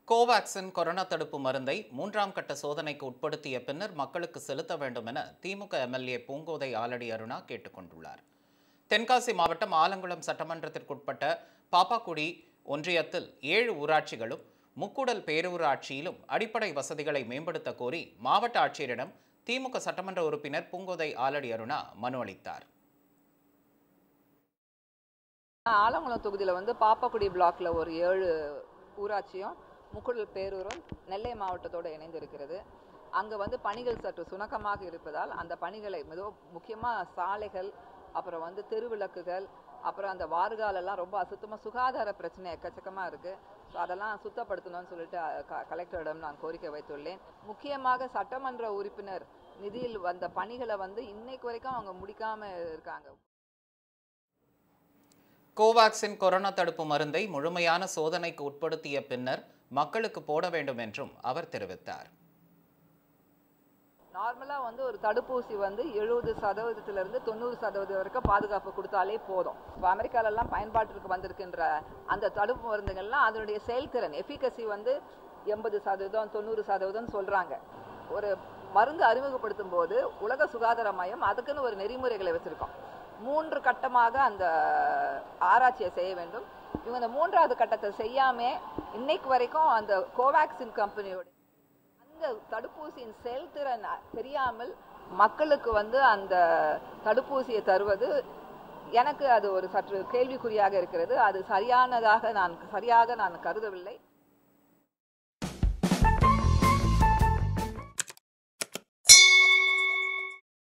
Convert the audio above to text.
Covaxin corona தடுப்பு மருந்தை மூன்றாம் கட்ட சோதனைக்கு உட்படுத்திய பின்னர் மக்களுக்கு செலுத்த வேண்டும் என திமுக எம்எல்ஏ பூங்கோதை ஆலடி அருணா கேட்டுக்கொண்டுள்ளார் தென்காசி மாவட்டம் ஆலங்குளம் சட்டமன்றத்திற்குட்பட்ட பாப்பாக்குடி ஒன்றியத்தில் ஏழு ஊராட்சிகளும் முக்குடல் பேரூராட்சியிலும் அடிப்படை வசதிகளை மேம்படுத்த கோரி மாவட்ட ஆட்சியரிடம் திமுக சட்டமன்ற உறுப்பினர் பூங்கோதை ஆலடி அருணா மனு அளித்தார் ஆலங்குளம் தொகுதியில் வந்து பாப்பாக்குடி பிளாக்ல ஒரு ஏழு ஊராட்சியும் முக்குடல் பேரூரும் நெல்லை மாவட்டத்தோடு இணைந்து இருக்கிறது அங்கே வந்து பணிகள் சற்று சுணக்கமாக இருப்பதால் அந்த பணிகளை மிகவும் முக்கியமாக சாலைகள் அப்புறம் வந்து தெருவிளக்குகள் அப்புறம் அந்த வார்காலெல்லாம் ரொம்ப அசுத்தமாக சுகாதார பிரச்சனை எக்கச்சக்கமாக இருக்குது ஸோ அதெல்லாம் சுத்தப்படுத்தணும்னு சொல்லிட்டு அஹ், க- கலெக்டரிடம் நான் கோரிக்கை வைத்துள்ளேன் முக்கியமாக சட்டமன்ற உறுப்பினர் நிதியில் வந்த பணிகளை வந்து இன்னைக்கு வரைக்கும் அவங்க முடிக்காம இருக்காங்க கோவாக்சின் கொரோனா தடுப்பு மருந்தை முழுமையான சோதனைக்கு உட்படுத்திய பின்னர் மக்களுக்கு போட வேண்டும் என்றும் அவர் தெரிவித்தார் நார்மலாக வந்து ஒரு தடுப்பூசி வந்து எழுபது சதவீதத்திலிருந்து தொண்ணூறு சதவீதம் வரைக்கும் பாதுகாப்பு கொடுத்தாலே போதும் இப்போ அமெரிக்காலெல்லாம் பயன்பாட்டிற்கு வந்திருக்கின்ற அந்த தடுப்பு மருந்துகள்லாம் அதனுடைய செயல்திறன் எஃபிகசி வந்து எண்பது சதவீதம் தொண்ணூறு சதவீதம் சொல்கிறாங்க ஒரு மருந்து அறிமுகப்படுத்தும் போது உலக சுகாதார மையம் அதுக்குன்னு ஒரு நெறிமுறைகளை வச்சுருக்கோம் மூன்று கட்டமாக அந்த ஆராய்ச்சியை செய்ய வேண்டும் இவங்க இந்த மூன்றாவது கட்டத்தை செய்யாம இன்னைக்கு வரைக்கும் அந்த கோவேக்சின் கம்பெனியோட அந்த தடுப்பூசியின் செயல்திறன் தெரியாமல் மக்களுக்கு வந்து அந்த தடுப்பூசியை தருவது எனக்கு அது ஒரு சற்று கேள்விக்குறியாக இருக்கிறது அது சரியானதாக நான் சரியாக நான் கருதவில்லை